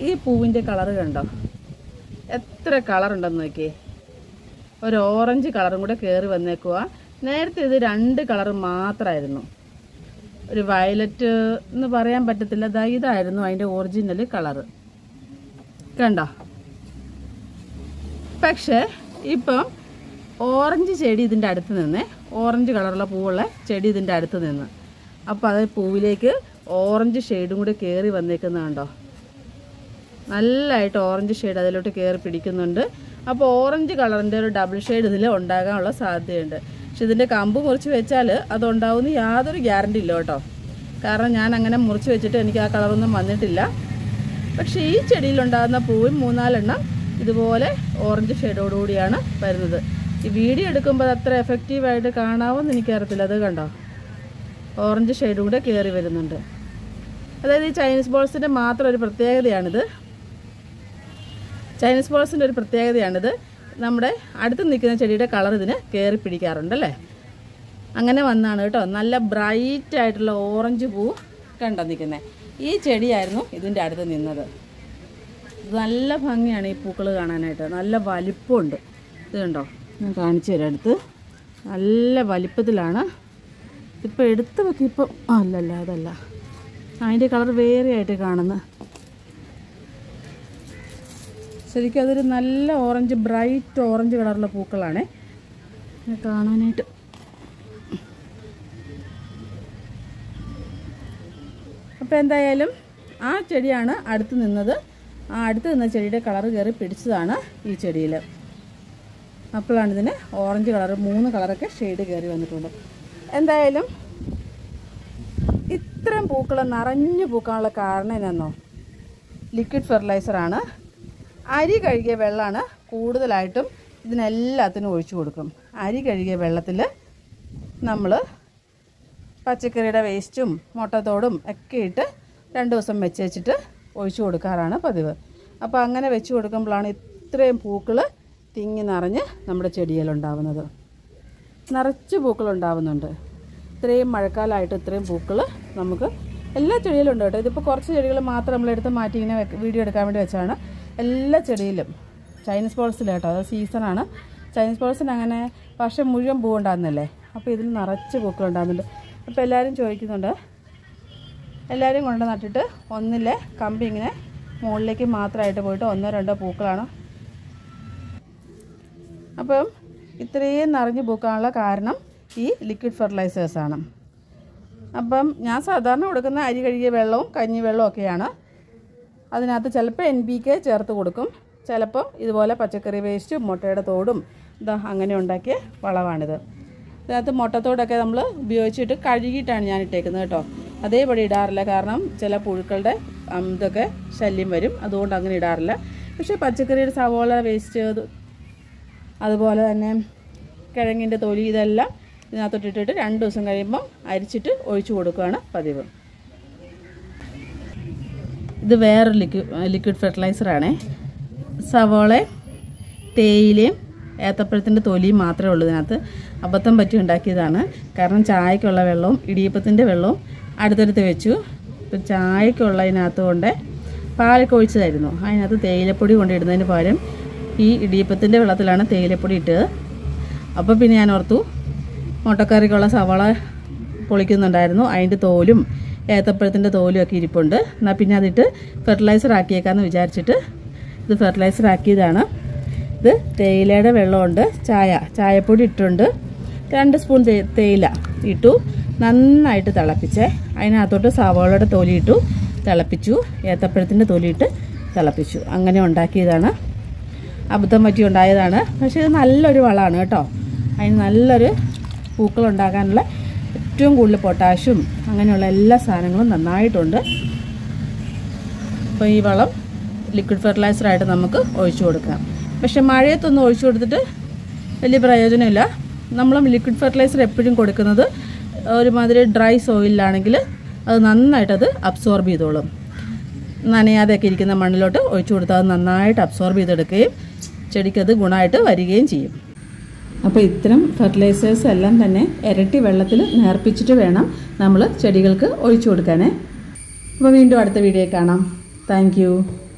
ഈ പൂവിൻ്റെ കളറ് കണ്ടോ എത്ര കളർ ഉണ്ടെന്ന് നോക്കിയേ ഒരു ഓറഞ്ച് കളറും കൂടെ കയറി വന്നേക്കുക നേരത്തെ ഇത് രണ്ട് കളർ മാത്രമായിരുന്നു ഒരു വയലറ്റ് എന്ന് പറയാൻ പറ്റത്തില്ല ദാ ഇതായിരുന്നു അതിൻ്റെ ഒറിജിനൽ കളറ് കണ്ടോ പക്ഷേ ഇപ്പം ഓറഞ്ച് ചെടി ഇതിൻ്റെ അടുത്ത് നിന്ന് ഓറഞ്ച് കളറുള്ള പൂവുള്ള ചെടി ഇതിൻ്റെ അടുത്ത് നിന്ന് അപ്പോൾ അത് പൂവിലേക്ക് ഓറഞ്ച് ഷെയ്ഡും കൂടി കയറി വന്നേക്കുന്നത് കണ്ടോ നല്ലതായിട്ട് ഓറഞ്ച് ഷെയ്ഡ് അതിലോട്ട് കയറി പിടിക്കുന്നുണ്ട് അപ്പോൾ ഓറഞ്ച് കളറിൻ്റെ ഒരു ഡബിൾ ഷെയ്ഡ് ഇതിൽ ഉണ്ടാകാനുള്ള സാധ്യതയുണ്ട് പക്ഷെ ഇതിൻ്റെ കമ്പ് മുറിച്ച് വെച്ചാൽ അതുണ്ടാവുമെന്ന് യാതൊരു ഗ്യാരണ്ടി ഇല്ല കേട്ടോ കാരണം ഞാൻ അങ്ങനെ മുറിച്ച് വെച്ചിട്ട് എനിക്ക് ആ കളറൊന്നും വന്നിട്ടില്ല പക്ഷേ ഈ ചെടിയിലുണ്ടാകുന്ന പൂവും മൂന്നാലെണ്ണം ഇതുപോലെ ഓറഞ്ച് ഷെയ്ഡോടുകൂടിയാണ് വരുന്നത് ഈ വീഡിയോ എടുക്കുമ്പോൾ അത് അത്ര എഫക്റ്റീവായിട്ട് കാണാമെന്ന് എനിക്കറിയത്തില്ല അത് കണ്ടോ ഓറഞ്ച് ഷെയ്ഡും കൂടെ കയറി വരുന്നുണ്ട് അതായത് ഈ ചൈനീസ് ബോൾസിൻ്റെ മാത്രം ഒരു പ്രത്യേകതയാണിത് ചൈനീസ് ബോൾസിൻ്റെ ഒരു പ്രത്യേകതയാണിത് നമ്മുടെ അടുത്ത് നിൽക്കുന്ന ചെടിയുടെ കളർ ഇതിന് കയറി പിടിക്കാറുണ്ടല്ലേ അങ്ങനെ വന്നാണ് കേട്ടോ നല്ല ബ്രൈറ്റ് ആയിട്ടുള്ള ഓറഞ്ച് പൂ കണ്ടോ നിൽക്കുന്നത് ഈ ചെടിയായിരുന്നു ഇതിൻ്റെ അടുത്ത് നിന്നത് നല്ല ഭംഗിയാണ് ഈ പൂക്കൾ കാണാനായിട്ട് നല്ല വലിപ്പമുണ്ട് ഇത് കണ്ടോ ഞാൻ കാണിച്ചു തരാം അടുത്ത് നല്ല വലിപ്പത്തിലാണ് ഇപ്പോൾ എടുത്ത് നോക്കിയപ്പോൾ അല്ലല്ല അതല്ല അതിൻ്റെ കളർ വേറെ ആയിട്ട് കാണുന്നത് ശരിക്കും അതൊരു നല്ല ഓറഞ്ച് ബ്രൈറ്റ് ഓറഞ്ച് കളറുള്ള പൂക്കളാണേ ഇത് കാണാനായിട്ട് അപ്പോൾ എന്തായാലും ആ ചെടിയാണ് അടുത്ത് നിന്നത് ആ അടുത്ത് നിന്ന ചെടിയുടെ കളർ കയറി പിടിച്ചതാണ് ഈ ചെടിയിൽ അപ്പോഴാണ് ഇതിന് ഓറഞ്ച് കളർ മൂന്ന് കളറൊക്കെ ഷെയ്ഡ് കയറി വന്നിട്ടുണ്ട് എന്തായാലും ഇത്രയും പൂക്കൾ നിറഞ്ഞു പൂക്കാനുള്ള കാരണം എന്നാന്നോ ലിക്വിഡ് ഫെർട്ടിലൈസറാണ് അരി കഴുകിയ വെള്ളമാണ് കൂടുതലായിട്ടും ഇതിനെല്ലാത്തിനും ഒഴിച്ചു കൊടുക്കും അരി കഴുകിയ വെള്ളത്തിൽ നമ്മൾ പച്ചക്കറിയുടെ വേസ്റ്റും മുട്ടത്തോടും ഒക്കെ ഇട്ട് രണ്ട് ദിവസം വെച്ച് വെച്ചിട്ട് ഒഴിച്ചു കൊടുക്കാറാണ് പതിവ് അപ്പോൾ അങ്ങനെ വെച്ച് കൊടുക്കുമ്പോഴാണ് ഇത്രയും പൂക്കൾ തിങ്ങി നിറഞ്ഞ് നമ്മുടെ ചെടിയിലുണ്ടാവുന്നത് നിറച്ച് പൂക്കൾ ഉണ്ടാവുന്നുണ്ട് ഇത്രയും മഴക്കാലമായിട്ട് ഇത്രയും പൂക്കൾ നമുക്ക് എല്ലാ ചെടിയിലും ഉണ്ട് കേട്ടോ ഇതിപ്പോൾ കുറച്ച് ചെടികൾ മാത്രം നമ്മളെടുത്ത് മാറ്റി ഇങ്ങനെ വെക്ക- വീഡിയോ എടുക്കാൻ വേണ്ടി വെച്ചാണ് എല്ലാ ചെടിയിലും ചൈനീസ് ബോൾസിൽ കേട്ടോ അത് സീസണാണ് ചൈനീസ് ബോൾസിന് അങ്ങനെ വർഷം മുഴുവൻ പൂ ഉണ്ടാകുന്നല്ലേ അപ്പോൾ ഇതിൽ നിറച്ച് പൂക്കൾ ഉണ്ടാകുന്നുണ്ട് അപ്പോൾ എല്ലാവരും ചോദിക്കുന്നുണ്ട് എല്ലാവരും കൊണ്ട് നട്ടിട്ട് ഒന്നിലെ കമ്പി ഇങ്ങനെ മുകളിലേക്ക് മാത്രമായിട്ട് പോയിട്ട് ഒന്നോ രണ്ടോ പൂക്കളാണ് അപ്പം ഇത്രയും നിറഞ്ഞു പൂക്കാനുള്ള കാരണം ഈ ലിക്വിഡ് ഫെർട്ടിലൈസേഴ്സാണ് അപ്പം ഞാൻ സാധാരണ കൊടുക്കുന്ന അരി കഴുകിയ വെള്ളവും കഞ്ഞി വെള്ളവും ഒക്കെയാണ് അതിനകത്ത് ചിലപ്പോൾ എൻ പി കെ ചേർത്ത് കൊടുക്കും ചിലപ്പം ഇതുപോലെ പച്ചക്കറി വേസ്റ്റും മുട്ടയുടെ തോടും ഇതാ അങ്ങനെ ഉണ്ടാക്കിയ വളമാണിത് ഇതിനകത്ത് മുട്ടത്തോടൊക്കെ നമ്മൾ ഉപയോഗിച്ചിട്ട് കഴുകിയിട്ടാണ് ഞാൻ ഇട്ടേക്കുന്നത് കേട്ടോ അതേപടി ഇടാറില്ല കാരണം ചില പുഴുക്കളുടെ ഉം, ഇതൊക്കെ ശല്യം വരും അതുകൊണ്ട് അങ്ങനെ ഇടാറില്ല പക്ഷേ പച്ചക്കറിയുടെ സവോള വേസ്റ്റ് അത് അതുപോലെ തന്നെ കിഴങ്ങിൻ്റെ തൊലി ഇതെല്ലാം ഇതിനകത്തോട്ടിട്ടിട്ട് രണ്ട് ദിവസം കഴിയുമ്പം അരിച്ചിട്ട് ഒഴിച്ചു കൊടുക്കുകയാണ് പതിവ് ഇത് വേറൊരു ലിക്വിഡ് ലിക്വിഡ് ഫെർട്ടിലൈസറാണേ സവോള തേയിലയും ഏത്തപ്പഴത്തിൻ്റെ തൊലിയും മാത്രമേ ഉള്ളൂ ഇതിനകത്ത് അബദ്ധം പറ്റി ഉണ്ടാക്കിയതാണ് കാരണം ചായക്കുള്ള വെള്ളവും ഇടിയപ്പത്തിൻ്റെ വെള്ളവും അടുത്തടുത്ത് വെച്ചു ഇപ്പം ചായക്കുള്ളതിനകത്ത് കൊണ്ട് പാലൊക്കെ ഒഴിച്ചതായിരുന്നു അതിനകത്ത് തേയിലപ്പൊടി കൊണ്ടിടുന്നതിന് പകരം ഈ ഇടിയപ്പത്തിൻ്റെ വെള്ളത്തിലാണ് തേയിലപ്പൊടി ഇട്ടത് അപ്പോൾ പിന്നെ ഞാൻ ഓർത്തു മുട്ടക്കറിക്കുള്ള സവാള പൊളിക്കുന്നുണ്ടായിരുന്നു അതിൻ്റെ തോലും ഏത്തപ്പഴത്തിൻ്റെ തോലും ഒക്കെ ഇരിപ്പുണ്ട് എന്നാൽ പിന്നെ അതിട്ട് ഫെർട്ടിലൈസർ ആക്കിയേക്കാന്ന് വിചാരിച്ചിട്ട് ഇത് ഫെർട്ടിലൈസർ ആക്കിയതാണ് ഇത് തേയിലയുടെ വെള്ളമുണ്ട് ചായ ചായപ്പൊടി ഇട്ടുണ്ട് രണ്ട് സ്പൂൺ തേ തേയില ഇട്ടു നന്നായിട്ട് തിളപ്പിച്ചേ അതിനകത്തോട്ട് സവാളയുടെ തൊലി ഇട്ടു തിളപ്പിച്ചു ഏത്തപ്പഴത്തിൻ്റെ തൊലിയിട്ട് തിളപ്പിച്ചു അങ്ങനെ ഉണ്ടാക്കിയതാണ് അബദ്ധം പറ്റി ഉണ്ടായതാണ് പക്ഷേ ഇത് നല്ലൊരു വളമാണ് കേട്ടോ അതിന് നല്ലൊരു പൂക്കൾ ഉണ്ടാക്കാനുള്ള ഏറ്റവും കൂടുതൽ പൊട്ടാഷ്യം അങ്ങനെയുള്ള എല്ലാ സാധനങ്ങളും നന്നായിട്ടുണ്ട് അപ്പോൾ ഈ വളം ലിക്വിഡ് ഫെർട്ടിലൈസറായിട്ട് നമുക്ക് ഒഴിച്ചു കൊടുക്കാം പക്ഷേ മഴയത്തൊന്നും ഒഴിച്ചു കൊടുത്തിട്ട് വലിയ പ്രയോജനമില്ല നമ്മൾ ലിക്വിഡ് ഫെർട്ടിലൈസർ എപ്പോഴും കൊടുക്കുന്നത് ഒരുമാതിരി ഡ്രൈ സോയിലാണെങ്കിൽ അത് നന്നായിട്ടത് അബ്സോർബ് ചെയ്തോളും നനയാതെയൊക്കെ ഇരിക്കുന്ന മണ്ണിലോട്ട് ഒഴിച്ചു കൊടുത്താൽ അത് നന്നായിട്ട് അബ്സോർബ് ചെയ്തെടുക്കുകയും ചെടിക്കത് ഗുണമായിട്ട് വരികയും ചെയ്യും അപ്പോൾ ഇത്തരം ഫെർട്ടിലൈസേഴ്സ് എല്ലാം തന്നെ ഇരട്ടി വെള്ളത്തിൽ നേർപ്പിച്ചിട്ട് വേണം നമ്മൾ ചെടികൾക്ക് ഒഴിച്ചു കൊടുക്കാനേ അപ്പോൾ വീണ്ടും അടുത്ത വീഡിയോ കാണാം താങ്ക്